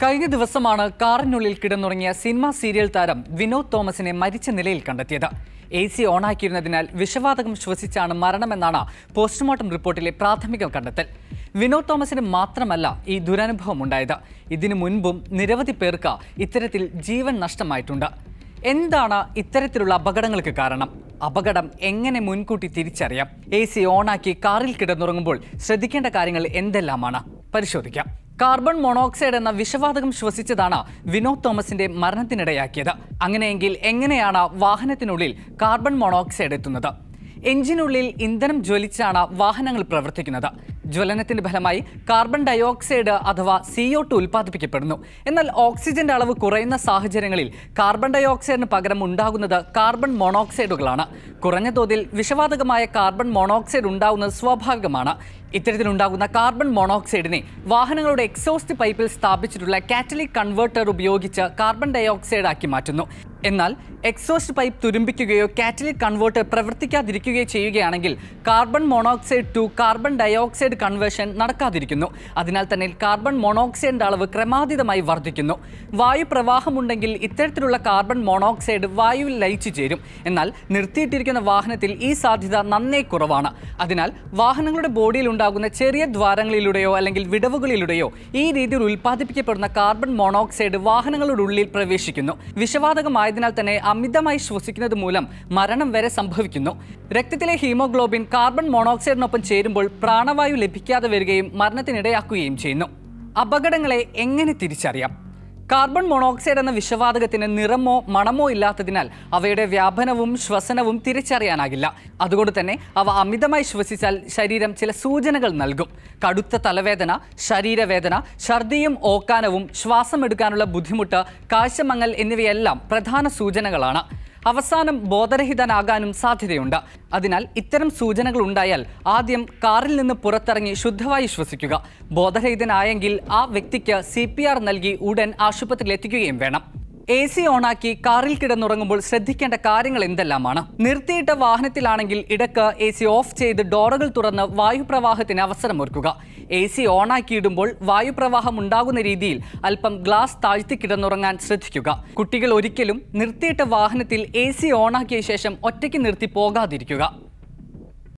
കഴിഞ്ഞ ദിവസമാണ് കാറിനുള്ളിൽ കിടന്നുറങ്ങിയ cinema serial താരം വിനോദ് തോമസിനെ മരിച്ച നിലയിൽ കണ്ടെത്തിയത് എ സി ഓണാക്കിയിരുന്നതിനാൽ വിഷവാതകം ശ്വസിച്ചാണ് മരണമെന്നാണ് പോസ്റ്റ്മോർട്ടം റിപ്പോർട്ടിലെ പ്രാഥമിക കണ്ടെത്തൽ വിനോദ് തോമസിന് മാത്രമല്ല ഈ ദുരനുഭവം ഉണ്ടായത് ഇതിനു മുൻപും നിരവധി പേർക്ക് ഇത്തരത്തിൽ ജീവൻ നഷ്ടമായിട്ടുണ്ട് എന്താണ് ഇത്തരത്തിലുള്ള അപകടങ്ങൾക്ക് കാരണം അപകടം എങ്ങനെ മുൻകൂട്ടി തിരിച്ചറിയാം എ സി ഓണാക്കി കാറിൽ കിടന്നുറങ്ങുമ്പോൾ ശ്രദ്ധിക്കേണ്ട കാര്യങ്ങൾ എന്തെല്ലാമാണ് പരിശോധിക്കാം കാർബൺ മോണോക്സൈഡ് എന്ന വിഷവാതകം ശ്വസിച്ചതാണ് വിനോദ് തോമസിന്റെ മരണത്തിനിടയാക്കിയത് അങ്ങനെയെങ്കിൽ എങ്ങനെയാണ് വാഹനത്തിനുള്ളിൽ കാർബൺ മോണോക്സൈഡ് എത്തുന്നത് എഞ്ചിനുള്ളിൽ ഇന്ധനം ജ്വലിച്ചാണ് വാഹനങ്ങൾ പ്രവർത്തിക്കുന്നത് ജ്വലനത്തിന്റെ ഫലമായി കാർബൺ ഡയോക്സൈഡ് അഥവാ സി ഒ ടു ഉൽപ്പാദിപ്പിക്കപ്പെടുന്നു എന്നാൽ ഓക്സിജന്റെ അളവ് കുറയുന്ന സാഹചര്യങ്ങളിൽ കാർബൺ ഡയോക്സൈഡിന് പകരം ഉണ്ടാകുന്നത് കാർബൺ മോണോക്സൈഡുകളാണ് കുറഞ്ഞ തോതിൽ വിഷവാതകമായ കാർബൺ മോണോക്സൈഡ് ഉണ്ടാകുന്നത് സ്വാഭാവികമാണ് ഇത്തരത്തിലുണ്ടാകുന്ന കാർബൺ മോണോക്സൈഡിനെ വാഹനങ്ങളുടെ എക്സോസ്റ്റ് പൈപ്പിൽ സ്ഥാപിച്ചിട്ടുള്ള കാറ്റലിക് കൺവേർട്ടർ ഉപയോഗിച്ച് കാർബൺ ഡയോക്സൈഡ് ആക്കി മാറ്റുന്നു എന്നാൽ എക്സോസ്റ്റ് പൈപ്പ് തുരുമ്പിക്കുകയോ കാറ്റലിക് കൺവേർട്ടർ പ്രവർത്തിക്കാതിരിക്കുകയോ ചെയ്യുകയാണെങ്കിൽ carbon monoxide to carbon dioxide conversion നടക്കാതിരിക്കുന്നു അതിനാൽ തന്നെ കാർബൺ മോണോക്സൈഡിന്റെ അളവ് ക്രമാതീതമായി വർദ്ധിക്കുന്നു വായു പ്രവാഹമുണ്ടെങ്കിൽ ഇത്തരത്തിലുള്ള കാർബൺ മോണോക്സൈഡ് വായുവിൽ ലയിച്ചു ചേരും എന്നാൽ നിർത്തിയിട്ടിരിക്കുന്ന വാഹനത്തിൽ ഈ സാധ്യത നന്നേ കുറവാണ് അതിനാൽ വാഹനങ്ങളുടെ ബോഡിയിൽ ഉണ്ടാകുന്ന ചെറിയ ദ്വാരങ്ങളിലൂടെയോ അല്ലെങ്കിൽ വിടവുകളിലൂടെയോ ഈ രീതിയിൽ ഉൽപ്പാദിപ്പിക്കപ്പെടുന്ന കാർബൺ മോണോക്സൈഡ് വാഹനങ്ങളുടെ ഉള്ളിൽ പ്രവേശിക്കുന്നു വിഷവാതകമായതിനാൽ തന്നെ അമിതമായി ശ്വസിക്കുന്നത് മൂലം മരണം വരെ സംഭവിക്കുന്നു രക്തത്തിലെ ഹീമോഗ്ലോബിൻ കാർബൺ മോണോക്സൈഡിനൊപ്പം ചേരുമ്പോൾ പ്രാണവായു ലഭിക്കാതെ വരികയും മരണത്തിനിടയാക്കുകയും ചെയ്യുന്നു അപകടങ്ങളെ എങ്ങനെ തിരിച്ചറിയാം കാർബൺ മോണോക്സൈഡ് എന്ന വിഷവാതകത്തിന് നിറമോ മണമോ ഇല്ലാത്തതിനാൽ അവയുടെ വ്യാപനവും ശ്വസനവും തിരിച്ചറിയാനാകില്ല അതുകൊണ്ട് തന്നെ അവ അമിതമായി ശ്വസിച്ചാൽ ശരീരം ചില സൂചനകൾ നൽകും കടുത്ത തലവേദന ശരീരവേദന ഛർദിയും ഓക്കാനവും ശ്വാസം എടുക്കാനുള്ള ബുദ്ധിമുട്ട് കാഴ്ചമങ്ങൽ എന്നിവയെല്ലാം പ്രധാന സൂചനകളാണ് അവസാനം ബോധരഹിതനാകാനും സാധ്യതയുണ്ട് അതിനാൽ ഇത്തരം സൂചനകൾ ഉണ്ടായാൽ ആദ്യം കാറിൽ നിന്ന് പുറത്തിറങ്ങി ശുദ്ധവായു ശ്വസിക്കുക ബോധരഹിതനായെങ്കിൽ ആ വ്യക്തിക്ക് സി നൽകി ഉടൻ ആശുപത്രിയിൽ എത്തിക്കുകയും വേണം എ സി ഓണാക്കി കാറിൽ കിടന്നുറങ്ങുമ്പോൾ ശ്രദ്ധിക്കേണ്ട കാര്യങ്ങൾ എന്തെല്ലാമാണ് നിർത്തിയിട്ട വാഹനത്തിലാണെങ്കിൽ ഇടക്ക് എ സി ഓഫ് ചെയ്ത് ഡോറുകൾ തുറന്ന് വായുപ്രവാഹത്തിന് അവസരമൊരുക്കുക എ സി ഓണാക്കിയിടുമ്പോൾ വായുപ്രവാഹം ഉണ്ടാകുന്ന രീതിയിൽ അല്പം ഗ്ലാസ് താഴ്ത്തി കിടന്നുറങ്ങാൻ ശ്രദ്ധിക്കുക കുട്ടികൾ ഒരിക്കലും നിർത്തിയിട്ട വാഹനത്തിൽ എ സി ഓണാക്കിയ ശേഷം ഒറ്റയ്ക്ക് നിർത്തി പോകാതിരിക്കുക